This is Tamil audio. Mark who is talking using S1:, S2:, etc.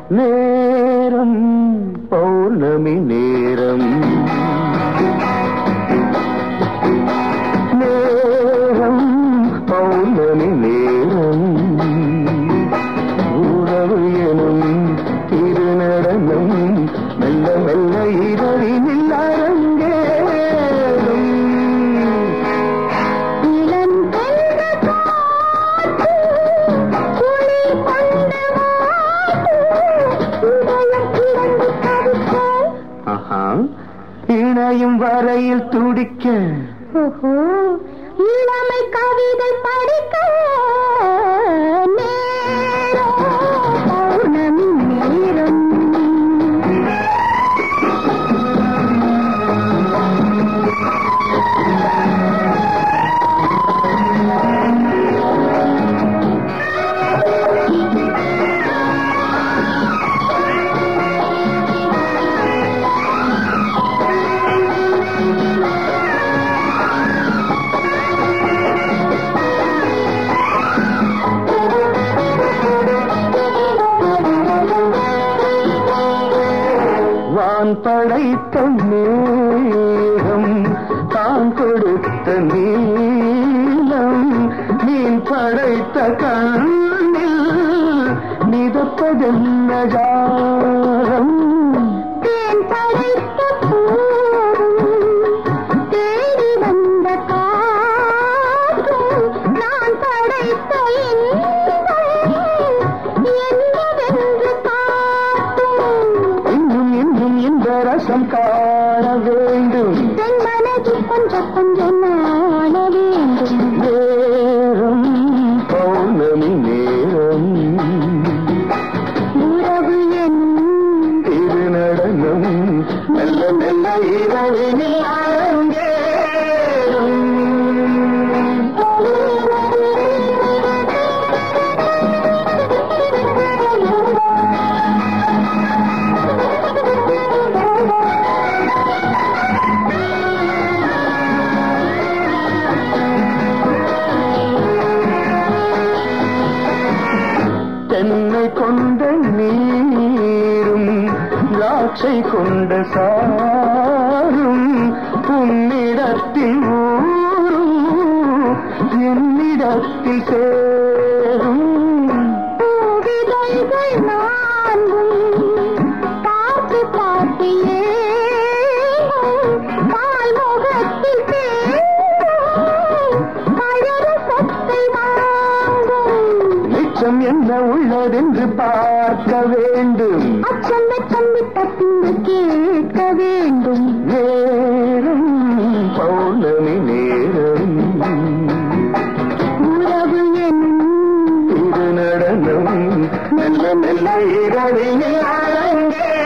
S1: நேரம் பௌர்ணமி நேரம் நேரம் பௌர்ணமி நேரம் உறவு எனும் திருநடனம் மெல்ல மெல்ல இரவினில் அரங்கேறும்
S2: இளந்தென்ற காற்று, குளிர் கொண்ட வாட்டு, இதயம் கிடந்து தவிக்க.
S1: ஆஹா இணையும் வரையில் துடிக்க
S2: ஓஹோ, இளமை கவிதை படிக்க நேரம் பௌர்ணமி நேரம்
S1: வான் படைத்த மேகம் தான் கொடுத்த நீளம் மீன் படைத்த கண்ணில் மிதப்பதென்ன ஜாலம்
S2: தேன் படைத்த பூவும், தேடி வந்த காற்றும், நான் படைத்த இன்பம், என்னவென்று காட்டும்.
S1: இன்னும் இன்னும் இந்த ரசம் காண வேண்டும்
S2: என் மனதில் கொஞ்சம் கொஞ்சம் நாண வேண்டும்
S1: நேரம் பௌர்ணமி நேரம்
S2: உறவு என்னும்
S1: திருநடனம் மெல்ல மெல்ல இரவினில் அரங்கேறும் தென்னை கொண்ட நீரும் திராட்சை கொண்ட சாரும் உன்னிடத்தில் ஊரும் என்னிடத்தில் சேரும்
S2: பூவிதைகள் நான்கும் பார்த்து பார்த்து ஏங்கும் பால்முகத்தில் தேங்கும் கழறு சத்தை வாங்கும்
S1: மிச்சம் என்ன உள்ளதென்று பார்க்க வேண்டும்
S2: அச்சம் வெச்சம் விட்ட பின்பு கேட்க வேண்டும்
S1: நேரம் பௌர்ணமி நேரம்
S2: உறவு என்னும்
S1: திருநடனம் மெல்ல மெல்ல இரவினில் அரங்கே